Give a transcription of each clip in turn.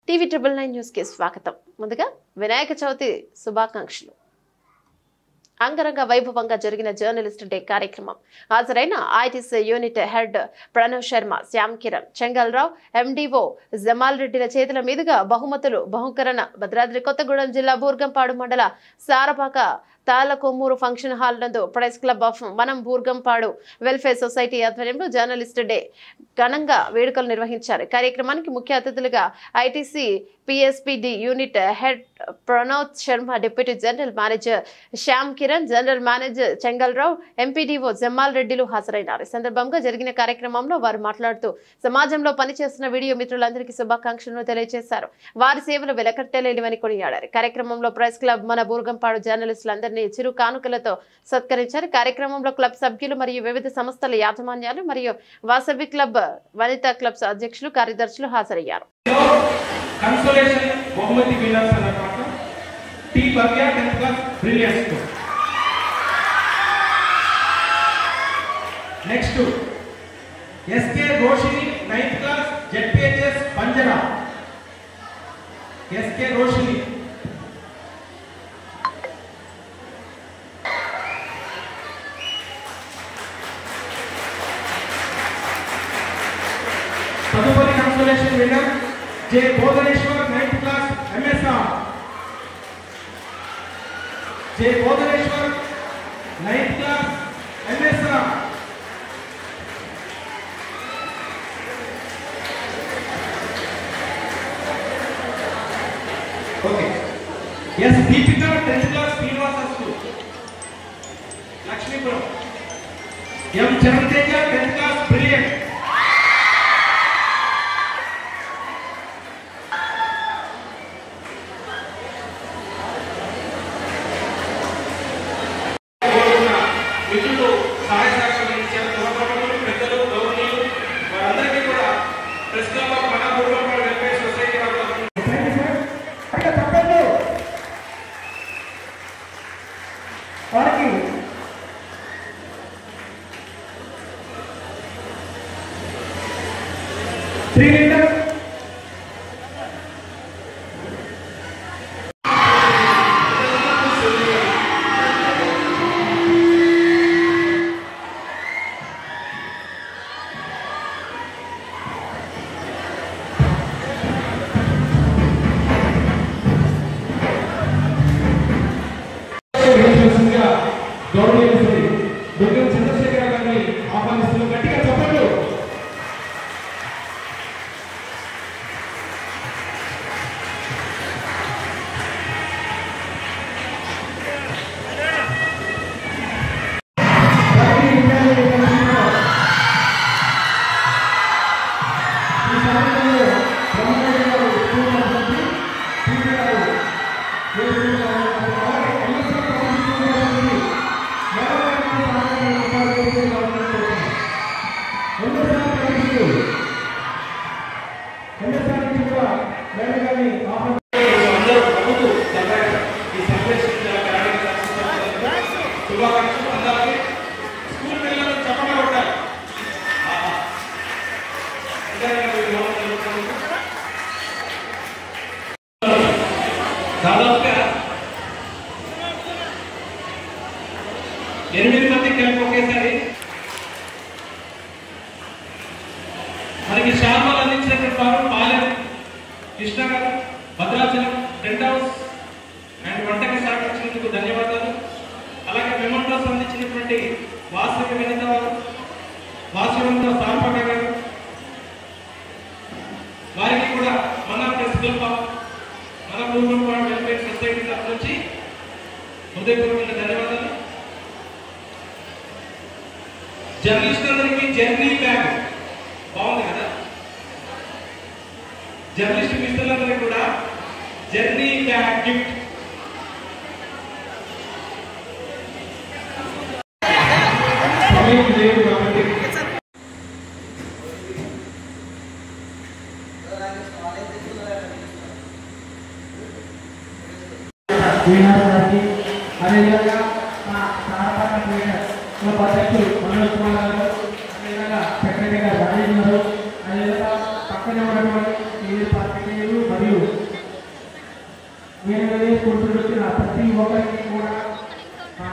TV triple nine న్యూస్కి స్వాగతం ముందుగా వినాయక చవితి శుభాకాంక్షలు అంగరంగ వైభవంగా జరిగిన జర్నలిస్ట్ డే కార్యక్రమం హాజరైన ITC unit head Pranav Sharma Shyam Kiran Chengalrao MDO Jamal రెడ్డిల చేతుల మీదుగా బహుమతులు బహుకరణ భద్రాద్రి కొత్తగూడెం జిల్లా బూర్గంపాడు మండల సారపాక తాళకొమ్మూరు ఫంక్షన్ హాల్ నందు ప్రెస్ క్లబ్ ఆఫ్ మనం బూర్గంపాడు వెల్ఫేర్ సొసైటీ ఆధ్వర్యంలో జర్నలిస్ట్ డే ఘనంగా వేడుకలు నిర్వహించారు కార్యక్రమానికి ముఖ్య అతిథులుగా ITC PSPD unit head Pranod Sharma deputy general manager Shyam Kiran general manager Chengalrao MPDO Jammal రెడ్డిలు హాజరైనారు ఈ సందర్భంగా జరిగిన కార్యక్రమంలో వారు మాట్లాడుతూ సమాజంలో పనిచేస్తున్న వీడియో మిత్రులందరికీ శుభాకాంక్షలను తెలియజేశారు వారి సేవలు వెలకట్టలేనివని కొనియాడారు కార్యక్రమంలో ప్రెస్ క్లబ్ మన బూర్గంపాడు జర్నలిస్టులందరినీ చిరు కానుకలతో సత్కరించారు కార్యక్రమంలో క్లబ్ సభ్యులు మరియు వివిధ సంస్థల యాజమాన్యాలు మరియు వాసవి క్లబ్ వనితా క్లబ్స్ అధ్యక్షులు కార్యదర్శులు హాజరయ్యారు కన్సోలేషన్ బహుమతి విన్నర్స్ అన్నమాట T Bhavya tenth class Brilliance two next SK Roshini ninth class ZPHS Panjara SK Roshini తదుపరి consolation winner J Bodhaneshwar ninth class MSR J Bodhaneshwar ninth class MSR okay S Deepika tenth class Srinivasa school Lakshmipuram M Charanteja tenth class brilliant కోరుకున్న మిత్రులు సహాయ సహకారాలు అందించారు గృహప్రబంధులు పెద్దలు గౌరవనీయులు వారందరికీ కూడా ప్రెస్ క్లబ్ ఆఫ్ మన పూర్వపాడు వెల్ఫేర్ సొసైటీ వారి తరఫున వారికి త్రీ లీటర్ వేయవలసిందిగా గౌరవనీయులు శ్రీ దుర్గం చంద్రశేఖర గారిని ఆహ్వానిస్తున్న గట్టిగా చెప్పండి ఈ సమయంలో బ్రహ్మయ్య గారు స్కూల్ అధిపతి, పీపీ గారు అందరూ ప్రభుత్వం ఈ సమావేశం శుభాకాంక్షలు అందరికీ స్కూల్ పిల్లలు చెప్పగా ఉంటారు దాదాపుగా ఎనిమిది మంది కలిపి ఒకేసారి మనకి శాల్వాలు అందించినటువంటి వారు పాలెం కృష్ణ గారు భద్రాచలం టెంట్ హౌస్ అండ్ వంటకి సహకరించినందుకు ధన్యవాదాలు అలాగే మెమోటోస్ అందించినటువంటి వాసవి వినిత వారు వాసవంతో సార్పక గారు వారికి కూడా మన ప్రెస్ క్లబ్ ఆఫ్ మన పూర్వం వెల్ఫేర్ సొసైటీ తరఫు నుంచి హృదయపూర్వక ధన్యవాదాలు జర్నలిస్ట్ అందరికి జర్నీ బ్యాగ్ బాగుంది కదా జర్నలిస్ట్ మిత్రులందరికీ కూడా జర్నీ బ్యాగ్ గిఫ్ట్ సమయం లేదు కాబట్టి శ్రీనివాస గారికి అదేవిధంగా మా సారపాట ట్రేడర్ క్లబ్ అధ్యక్షులు మనోజ్ కుమార్ గారు అదేవిధంగా సెక్రటరీ గారు రాజేష్ గారు అదేవిధంగా పక్కనే ఉన్నటువంటి టీవీ పార్టీలు మరియు ప్రతి ఒక్కరికి కూడా ఆ,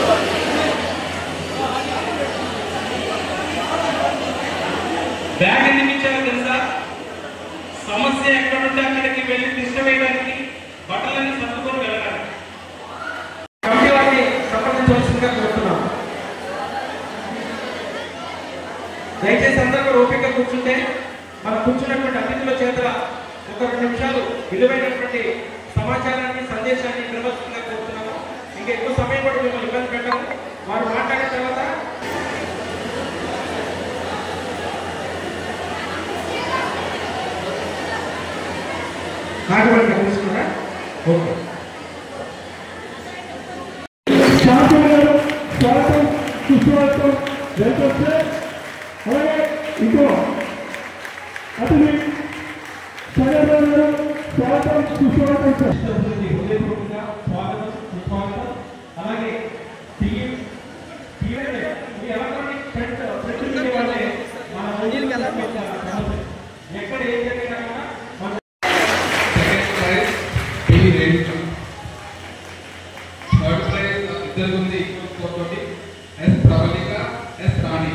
బ్యాగ్ ఎందుకు ఇచ్చారో తెలుసా సమస్య ఎక్కడుంటే అక్కడికి వెళ్ళి తిష్ట వేయడానికి బట్టలన్నీ సర్దుకొని వెళ్ళడానికి కమిటీ వారిని సంప్రదించవలసిందిగా కోరుతున్నాం దయచేసి అందరూ కూడా ఓపిక కూర్చుంటే మనం కూర్చున్నటువంటి అతిథుల చేత ఒక రెండు నిమిషాలు విలువైనటువంటి సమాచారాన్ని సందేశాన్ని వినవలసిందిగా కోరుతున్నాము ఇంకా ఎక్కువ సమయం కూడా మిమ్మల్ని ఇబ్బంది పెట్టాము వారు మాట్లాడిన తర్వాత నాగవాడిని గమనిస్తున్నారా ఓకే శాంతం గారు స్వాగతం సుస్వాగతం వెల్కమ్ సార్ అలాగే ఇంకో అతని చంద్రబాబు గారు స్వాగతం సుస్వాగతం సార్ ఇష్టపూర్తి హృదయపూర్వకంగా స్వాగతం సుస్వాగతం అలాగే టీవీ టీవీ ఈ ఎలక్ట్రానిక్ ప్రింట్ ప్రింట్ మీడియా వాళ్ళే మన సమస్య. ఎక్కడ ఏం జరిగినా కూడా మన second prize P Renuka third prize ఇద్దరు ఉంది ఇంకొకటి S Pravalika S Rani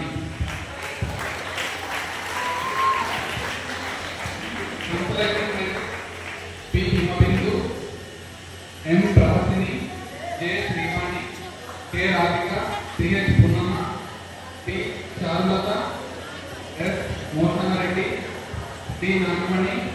second prize P Himabindu M Pravarthini J Srivani K Radhika CH Punnamma T Charulatha S Mohan Reddy T Nagamani